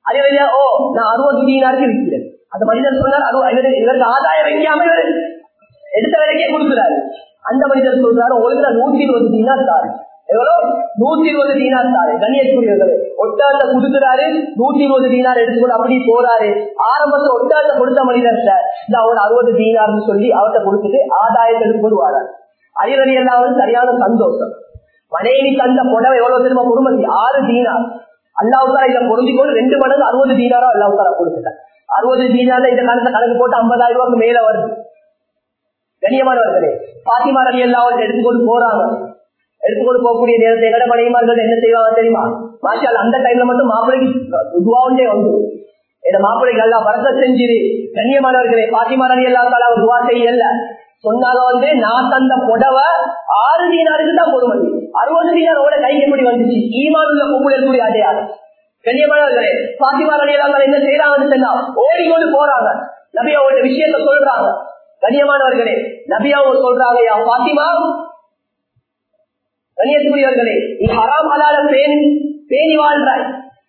அதே வழியா ஓ நான் அறுபது தீனாருக்கு விற்கிறேன் அந்த மனிதர் சொன்னார் அறுபது இவரு- இவருக்கு ஆதாயம் வைக்காம இவர் எடுத்த விலைக்கே கொடுக்கிறாரு அந்த மனிதர் சொல்றாரு உங்களுக்கு நான் நூத்தி இருபது தீனார் தாரு எவ்வளவு நூத்தி இருபது தீனார் தாரு கண்ணியக்கூடியவர்கள் ஒட்டாந்த கொடுக்கிறாரு நூத்தி இருபது தீனார் எடுத்துக்கொண்டு அப்படி போறாரு ஆரம்பத்துல ஒட்டாந்த கொடுத்த மனிதர் சார் இந்த அவர் அறுபது தீனார்னு சொல்லி அவர்கிட்ட கொடுத்துட்டு ஆதாயத்தை எடுத்துக்கொண்டு வராரு அறிவறி எல்லாம் சரியான சந்தோஷம் மனைவி தந்த புடவை எவ்வளவு தெரியுமா பொறுமதி ஆறு தீனார் அல்லாவுக்கார இதை பொருந்திக்கொண்டு ரெண்டு மடங்கு அறுபது தீனாரோ அல்லாவுக்கார கொடுத்துட்டார் அறுபது தீனார்ல இந்த காலத்துல கணக்கு போட்டு ஐம்பதாயிரம் ரூபாய்க்கு மேல வருது கண்ணியமானவர்களே பாத்திமா ரவி எல்லாம் எடுத்துக்கொண்டு போறாங்க எடுத்துக்கொண்டு போகக்கூடிய நேரத்தை எங்கட மனைவிமார்கள் என்ன செய்வாங்க தெரியுமா மாஷால் அந்த டைம்ல மட்டும் மாப்பிள்ளைக்கு துவாவுண்டே வந்து இந்த மாப்பிள்ளைக்கு எல்லாம் வரத செஞ்சிரு கண்ணியமானவர்களே பாத்திமா ரவி எல்லாம் அவர் துவா செய்யல சொன்னாங்க வந்து நான் தந்த புடவை ஆறு தீனாருக்கு தான் பொறுமதி அறுபது தீனாரோட கைக்கு எப்படி வந்துச்சு ஈமான் உள்ள பொம்புல இருக்கக்கூடிய அடையாளம் கண்ணியமானவர்களே பாத்திமா ரவி எல்லாம் என்ன செய்யறாங்கன்னு சொன்னா ஓடிக்கொண்டு போறாங்க நபி அவங்களோட விஷயத்த சொல்றாங்க கண்ணியமானவர்களே நபி அவங்க சொல்றாங்க யா பாத்திமா கண்ணியத்துக்குரியவர்களே நீ ஹராம் ஹலால பேணி பேணி வாழ்றாய்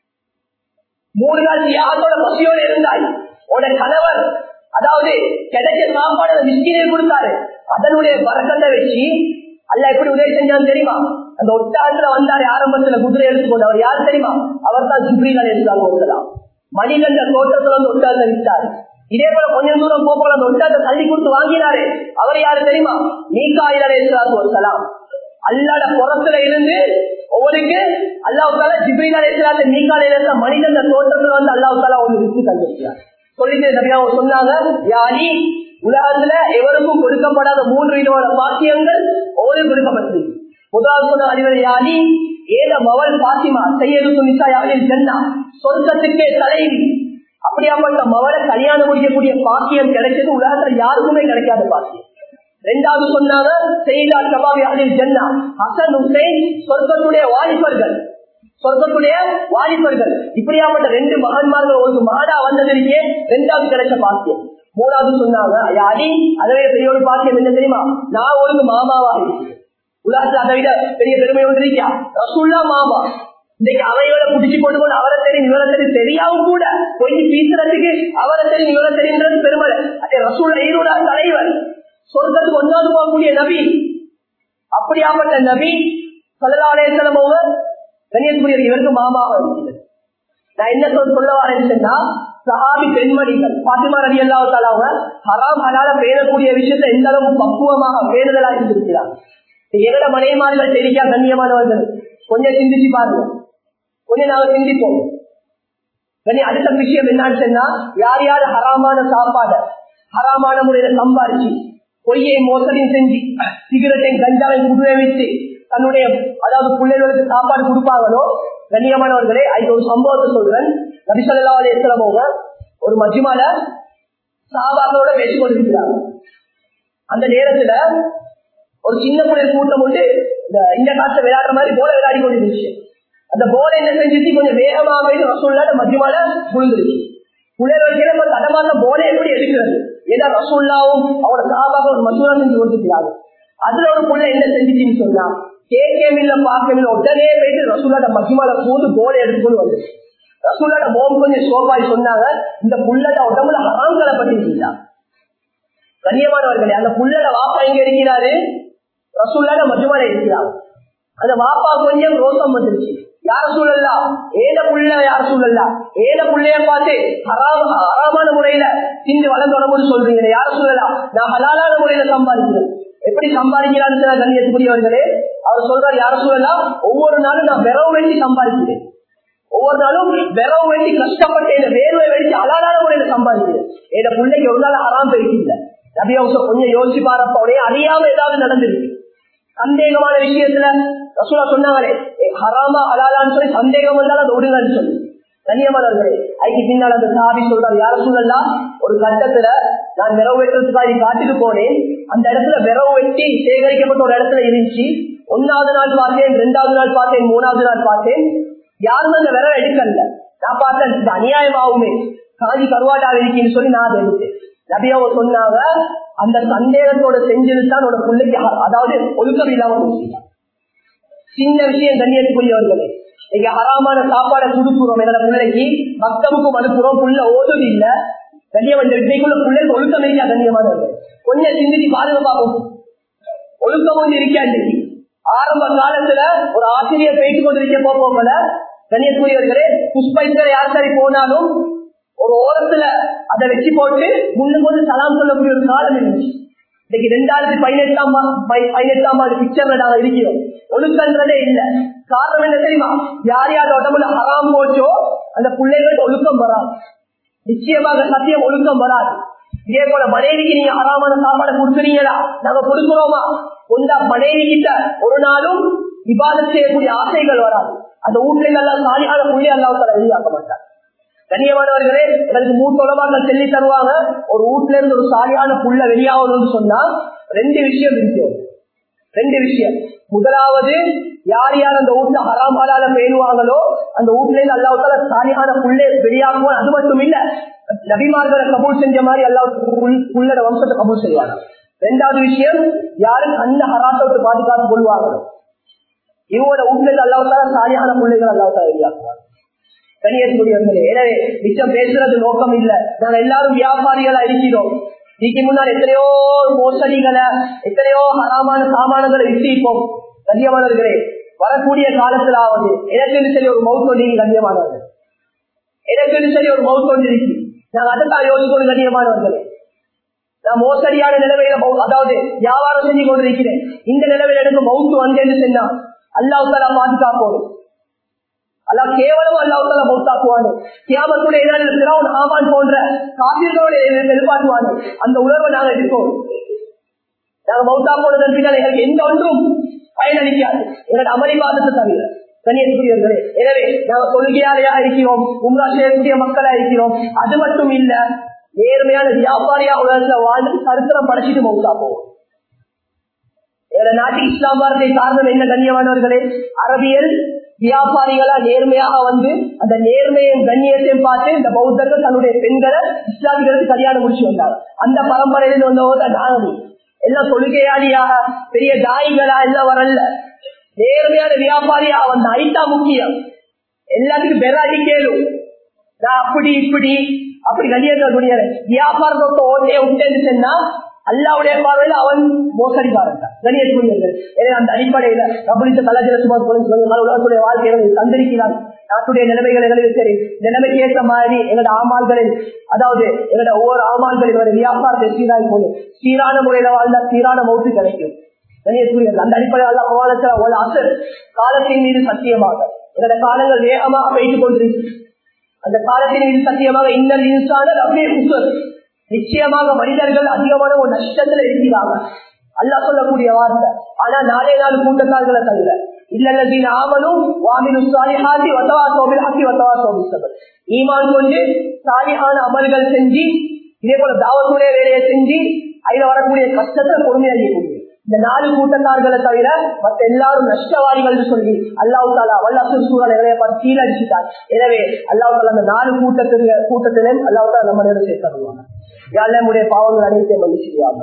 மூணு நாள் யாரோட பசியோடு இருந்தாய் உன கணவர் அதாவது கிடைச்ச சாப்பாடு மிஸ்கினே கொடுத்தாரு அதனுடைய வரக்கத்தை வச்சு அல்ல எப்படி உதவி செஞ்சான்னு தெரியுமா அந்த ஒட்டாத்துல வந்தாரு ஆரம்பத்துல குதிரை எடுத்துக்கொண்டு அவர் யார் தெரியுமா அவர் தான் ஜிப்ரீல் எடுத்தாங்க மணிகண்ட தோட்டத்துல வந்து ஒட்டாத்துல விட்டாரு இதே போல கொஞ்சம் தூரம் போக அந்த ஒட்டாத்தை தள்ளி கொடுத்து வாங்கினாரு அவர் யாரு தெரியுமா நீக்காயில் அலையாத்து வரலாம் அல்லாட புறத்துல இருந்து ஒவ்வொருக்கு அல்லாவுக்கால ஜிப்ரீல் அலையாத்த நீக்காலையில இருந்த மனிதன் தோட்டத்துல வந்து அல்லாவுக்கால ஒரு விட்டு தந்திருக்கிறார் சொல்லிட்டு நபியா அவங்க சொன்னாங்க யாரி உலகத்துல எவருக்கும் கொடுக்கப்படாத மூன்று விதமான பாக்கியங்கள் ஒவ்வொரு கொடுக்கப்பட்டிருக்கு முதலாவது சொன்ன அறிவர் யாரி ஏத மவள் பாத்திமா செய்யறது நிசா யாரில் சென்னா சொர்க்கத்துக்கே தலைவி அப்படியாப்பட்ட மவளை கல்யாணம் முடிக்கக்கூடிய பாக்கியம் கிடைச்சது உலகத்துல யாருக்குமே கிடைக்காத பாக்கியம் ரெண்டாவது சொன்னாங்க செய்தா சபாவி அதில் ஜென்னா ஹசன் ஹுசைன் சொர்க்கத்துடைய வாலிபர்கள் சொர்க்கத்துடைய வாலிபர்கள் இப்படியாப்பட்ட ரெண்டு மகன்மார்கள் ஒரு மகடா வந்ததற்கே ரெண்டாவது கிடைச்ச பாக்கியம் மூணாவது சொன்னாங்க யாரி அதவே பெரிய ஒரு பாக்கியம் என்ன தெரியுமா நான் ஒரு மாமாவா இருக்கிறேன் உலகத்துல அதை விட பெரிய பெருமை ஒன்று இருக்கியா ரசுல்லா மாமா இன்னைக்கு அவையோட புடிச்சு கொண்டு போது அவரை தெரியும் இவரை தெரியும் தெரியாவும் கூட கொஞ்சம் பேசுறதுக்கு அவரை தெரியும் இவரை தெரியுன்றது பெருமை அதே ரசூல் ஈரோட தலைவர் சொர்க்கத்துக்கு ஒன்றாவது போகக்கூடிய நபி அப்படியாப்பட்ட நபி சல்லாலேசனம் அவங்க கண்ணியத்துக்குரிய இவருக்கு மாமாவா இருக்கிறது நான் என்ன சொல் சொல்ல வரேன்னு சொன்னா சஹாபி பெண்மணிகள் பாத்திமா ரவி அல்லாவத்தால அவங்க ஹராம் ஹலால பேணக்கூடிய விஷயத்தை எந்த அளவு பக்குவமாக பேணுதலா இருந்திருக்கிறார் எங்கட மனைமார்கள் தெரிவிக்கா கண்ணியமானவர்கள் கொஞ்சம் சிந்திச்சு பாருங்க கொஞ்சம் நாங்க சிந்திப்போம் கண்ணி அடுத்த விஷயம் என்னன்னு சொன்னா யார் யார் ஹராமான சாப்பாடு ஹராமான முறையில சம்பாரிச்சு பொய்யை மோசடியும் செஞ்சு சிகரெட்டையும் கஞ்சாவையும் குடுவை வைத்து தன்னுடைய அதாவது பிள்ளைகளுக்கு சாப்பாடு கொடுப்பாங்களோ கண்ணியமானவர்களே அதுக்கு ஒரு சம்பவத்தை சொல்றேன் நபிசல்லா அலையவங்க ஒரு மஜ்மால சாபாக்களோட பேசிக் கொண்டிருக்கிறாங்க அந்த நேரத்துல ஒரு சின்ன பிள்ளை கூட்டம் உண்டு இந்த இந்த காலத்துல விளையாடுற மாதிரி போல விளையாடி கொண்டிருந்துச்சு அந்த போல என்ன செஞ்சுச்சு கொஞ்சம் வேகமாக போய் ரசூல்லாட மத்தியமால விழுந்துருச்சு புள்ளைகளுக்கு நம்ம தடமான போல எப்படி எடுக்கிறது ஏதா ரசூல்லாவும் அவரோட சாபாக ஒரு மசூரா செஞ்சு கொடுத்துக்கிறாங்க அதுல ஒரு புள்ள என்ன செஞ்சுச்சுன்னு சொன்னா கேட்கமில்ல பார்க்கமில்ல உடனே போயிட்டு ரசூல்லாட மத்தியமால பூந்து போல எடுத்துக்கொண்டு வந்து ரசூல்லாட மோம் கொஞ்சம் சோப்பாய் சொன்னாங்க இந்த புள்ளட உடம்புல ஹராங்களை பற்றி கண்ணியமானவர்களே அந்த புள்ளட வாப்பா எங்க இருக்கிறாரு ரசூல்லாட மஜுமால இருக்கிறார் அந்த வாப்பா கொஞ்சம் ரோசம் வந்துருச்சு யார சூழல்லா ஏத புள்ள யார சூழல்லா ஏத புள்ளைய பார்த்து ஹராம ஹராமான முறையில திண்டு வளர்ந்தோடமுன்னு சொல்றீங்க யார சூழலா நான் ஹலாலான முறையில சம்பாதிக்கிறேன் எப்படி சம்பாதிக்கிறான்னு கண்ணியத்துக்குரியவர்களே அவர் சொல்றாரு யார சூழலா ஒவ்வொரு நாளும் நான் விரவு வேண்டி சம்பாதிக்கிறேன் ஒவ்வொரு நாளும் விரவு வேண்டி கஷ்டப்பட்டு என்ன வேர்வை வெடிச்சு அலாலான முறையில சம்பாதிக்கிறேன் என் பிள்ளைக்கு ஒரு நாள் ஹராம் போயிட்டு நபி அவங்க கொஞ்சம் யோசிச்சு பாருப்ப உடனே அறியாம ஏதாவது நடந்திருக்கு சந்தேகமான விஷயத்துல ரசூலா சொன்னாங்களே ஹராமா ஹலாலான்னு சொல்லி சந்தேகம் வந்தாலும் அது விடுங்கன்னு சொல்லி கண்ணியமானவர்களே அதுக்கு பின்னால் அந்த சாபி சொல்றாரு யார சூழல்லா ஒரு கட்டத்துல நான் விரவு வெட்டுறதுக்காக காட்டுக்கு போனேன் அந்த இடத்துல விரவு வெட்டி சேகரிக்கப்பட்ட ஒரு இடத்துல இருந்துச்சு ஒன்னாவது நாள் பார்த்தேன் ரெண்டாவது நாள் பார்த்தேன் மூணாவது நாள் பார்த்தேன் யாரும் அந்த விரவை எடுக்கல நான் பார்த்தேன் இது அநியாயமாகுமே காஞ்சி கருவாட்டாக இருக்குன்னு சொல்லி நான் அதை எடுத்தேன் நபியாவ சொன்னாங்க அந்த சந்தேகத்தோட செஞ்சதுதான் உன்னோட பிள்ளைக்கு அதாவது ஒழுக்கம் இல்லாம சின்ன விஷயம் கண்ணியத்துக்குரியவர்களே இங்க ஹராமான சாப்பாடை கொடுக்குறோம் எங்களோட பிள்ளைக்கு பக்தமுக்கும் அனுப்புறோம் புள்ள ஓதும் இல்ல கண்ணியவன் இன்னைக்குள்ள பிள்ளைக்கு ஒழுக்கம் இல்லையா கண்ணியமானவர்கள் கொஞ்சம் சிந்திச்சு பாருங்க பார்ப்போம் ஒழுக்கம் வந்து இருக்கா இன்னைக்கு ஆரம்ப காலத்துல ஒரு ஆசிரியர் பேசிக் கொண்டிருக்க போல கண்ணியக்குரியவர்களே புஷ்பைத்தர் யார் சரி போனாலும் ஒரு ஓரத்துல அதை வச்சு போட்டு முன்னுக்கு வந்து சலாம் சொல்லக்கூடிய ஒரு காலம் இருந்துச்சு இன்னைக்கு ரெண்டாயிரத்தி பதினெட்டாம் பதினெட்டாம் ஆண்டு பிக்சர்ல நாங்க இருக்கிறோம் ஒழுக்கன்றதே இல்ல காரணம் என்ன தெரியுமா யார் யார் உடம்புல ஹராம் போச்சோ அந்த பிள்ளைகள் ஒழுக்கம் வராது நிச்சயமாக சத்தியம் ஒழுக்கம் வராது இதே போல மனைவிக்கு நீங்க ஹராமான சாப்பாடை கொடுக்குறீங்களா நாங்க கொடுக்கிறோமா கொண்டா மனைவி கிட்ட ஒரு நாளும் விவாதம் செய்யக்கூடிய ஆசைகள் வராது அந்த வீட்டுல நல்லா சாலியான புள்ளி அல்லாவுக்கார எதிர்பார்க்க மாட்டார் கண்ணியமானவர்களே எனக்கு மூட்டு உலகங்கள் சொல்லி தருவாங்க ஒரு வீட்டுல இருந்து ஒரு சாலியான புள்ள வெளியாகணும்னு சொன்னா ரெண்டு விஷயம் இருக்கு ரெண்டு விஷயம் முதலாவது யார் யார் அந்த வீட்டுல ஹராமாலால பேணுவாங்களோ அந்த வீட்டுல இருந்து அல்லாவுக்கால சாலியான புள்ளை வெளியாகுவோம் அது மட்டும் இல்ல நபிமார்களை கபூல் செஞ்ச மாதிரி அல்லாவுக்கு புள்ளட வம்சத்தை கபூல் செய்வாங்க ரெண்டாவது விஷயம் யாரும் அந்த ஹராசத்தை பாதுகாத்து கொள்வாங்களோ இவங்களோட வீட்டுல அல்லாவுக்கால சாலியான பிள்ளைகள் அல்லாவுக்கால வெளியாக்குவாங்க கணியக்கூடியவர்களே எனவே மிச்சம் பேசுறது நோக்கம் இல்ல நாங்க எல்லாரும் வியாபாரிகளா இருக்கிறோம் இதுக்கு முன்னால் எத்தனையோ மோசடிகளை எத்தனையோ ஹராமான சாமான்களை விட்டிருப்போம் கண்ணியமானவர்களே வரக்கூடிய காலத்திலாவது எனக்கு சரி ஒரு மவுத் ஒன்றி கண்ணியமானவர்கள் எனக்கு சரி ஒரு மவுத் ஒன்று இருக்கு நாங்க அதைத்தான் யோசிக்கணும் கண்ணியமானவர்களே நான் மோசடியான நிலைமையில அதாவது வியாபாரம் செஞ்சு கொண்டிருக்கிறேன் இந்த நிலைமையில எனக்கு மவுத்து வந்தேன்னு சொன்னா அல்லாவுத்தாலா பாதுகாப்போம் அல்லா கேவலம் அல்லாவுத்தால மௌத்தாக்குவானு கியாமத்துடைய எதிரான ஆமான் போன்ற காவிர்களோட எதிர்பார்க்குவானு அந்த உணர்வை நாங்க இருக்கோம் நாங்க மௌத்தா போனதன் பின்னால் எங்களுக்கு எந்த ஒன்றும் பயனளிக்காது எங்களோட அமளிவாதத்தை தவிர கண்ணியத்துக்குரியவர்களே எனவே நாங்க தொழுகையாளையா இருக்கிறோம் உங்களா செய்யக்கூடிய மக்களா இருக்கிறோம் அது மட்டும் இல்ல நேர்மையான வியாபாரியா உலகத்துல வாழ்ந்து சரித்திரம் படைச்சிட்டு மௌத்தா போவோம் எங்க நாட்டுக்கு இஸ்லாம் வாரத்தை காரணம் என்ன கண்ணியமானவர்களே அரபியல் வியாபாரிகளா நேர்மையாக வந்து அந்த நேர்மையும் கண்ணியத்தையும் பார்த்து இந்த பௌத்தர்கள் தன்னுடைய பெண்களை இஸ்லாமிகளுக்கு கல்யாணம் முடிச்சு வந்தாங்க அந்த பரம்பரையில வந்தவங்க நானி எல்லாம் தொழுகையாளியாக பெரிய தாய்களா எல்லாம் வரல நேர்மையான வியாபாரியா வந்த ஐட்டா முக்கியம் எல்லாத்துக்கும் பெறாடி கேளும் நான் அப்படி இப்படி அப்படி கல்யாணம் வியாபாரத்தோட ஓட்டே விட்டேன்னு சொன்னா அல்லாவுடைய பார்வையில் அவன் மோசடிக்காரன் கணியக்கூடியவர்கள் எனவே அந்த அடிப்படையில கபலித்த கலாச்சார சுமார் உலகத்துடைய வாழ்க்கையை தந்திருக்கிறார் நாட்டுடைய நிலைமைகள் எங்களுக்கு சரி நிலைமைக்கு ஏற்ற மாதிரி எங்களோட ஆமால்களில் அதாவது எங்களோட ஒவ்வொரு ஆமால்களில் வியாபாரத்தை சீராய் போது சீரான முறையில வாழ்ந்தா சீரான மௌத்து கிடைக்கும் கணியக்கூடியவர்கள் அந்த அடிப்படையில் அல்ல அசல் காலத்தின் மீது சத்தியமாக எங்களோட காலங்கள் வேகமாக பெய்து கொண்டிருக்கு அந்த காலத்தின் மீது சத்தியமாக இந்த இன்சான அப்படியே உசல் நிச்சயமாக மனிதர்கள் அதிகமான ஒரு நஷ்டத்துல இருக்கிறாங்க அல்லா சொல்லக்கூடிய வார்த்தை ஆனா நாளே நாள் கூட்டத்தார்களை தவிர இல்லல்லதீன் ஆமனும் வாமினு சாலிஹாத்தி வத்தவா சோபில் ஹக்கி வத்தவா சோபித்தவர் ஈமான் கொண்டு சாலிஹான அமல்கள் செஞ்சு இதே போல தாவத்துடைய வேலையை செஞ்சு அதுல வரக்கூடிய கஷ்டத்தை பொறுமையாகக்கூடிய இந்த நாலு கூட்டத்தார்களை தவிர மற்ற எல்லாரும் நஷ்டவாதிகள் சொல்லி அல்லாஹு தாலா வல்லசூர் சூழல் எங்களை பார்த்து கீழடிச்சுட்டார் எனவே அல்லாஹு தாலா அந்த நாலு கூட்டத்திலே கூட்டத்திலும் அல்லாஹு தாலா நம்ம நேரம் சேர்த்தருவாங்க யாருடைய பாவங்கள் அனைத்தையும் மன்னிச்சிருவாங்க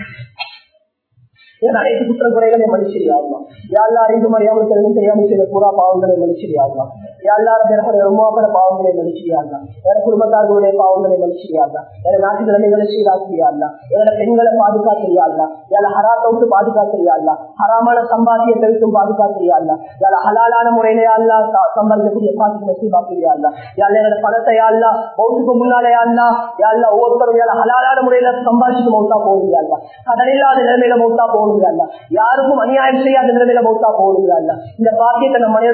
என் அனைத்து குற்றம் குறைகளை மன்னிச்சிருவாங்க யாழ்லா அறிந்து மறியாமல் தெரிந்து தெரியாமல் செய்த பூரா பாவங்களை மன்னிச்சிருவாங்க யாழ்லார பிறகு ரொம்பப்பட பாவங்களை மன்னிச்சிருவாங்க வேற குடும்பத்தார்களுடைய பாவங்களை மன்னிச்சிருவாங்க வேற நாட்டு நிலைமைகளை சீராக்கிறியாங்க எங்களை பெண்களை பாதுகாக்கிறியாங்க யாழ ஹராத்தை விட்டு பாதுகாக்கிறியாங்க ஹராமான சம்பாத்தியத்தை விட்டும் பாதுகாக்கிறியாங்க யாழ ஹலாலான முறையிலே அல்லா சம்பாதிக்கக்கூடிய பாதுகாப்பு நசீபாக்கிறியாங்க யாழ எங்களோட பணத்தை யாழ்லா மௌத்துக்கு முன்னாலே யாழ்லா யாழ்லா ஒவ்வொருத்தரும் யாழ ஹலாலான முறையில சம்பாதிச்சுட்டு மௌத்தா போகிறாங்க கடன் இல்லாத நிலைமையில மௌத்தா போகிறாங்க யாருக்கும் அநியாயம் செய்யாத நிலைமையில மௌத்தா போகிறாங்க இந்த பாக்கியத்தை நம்ம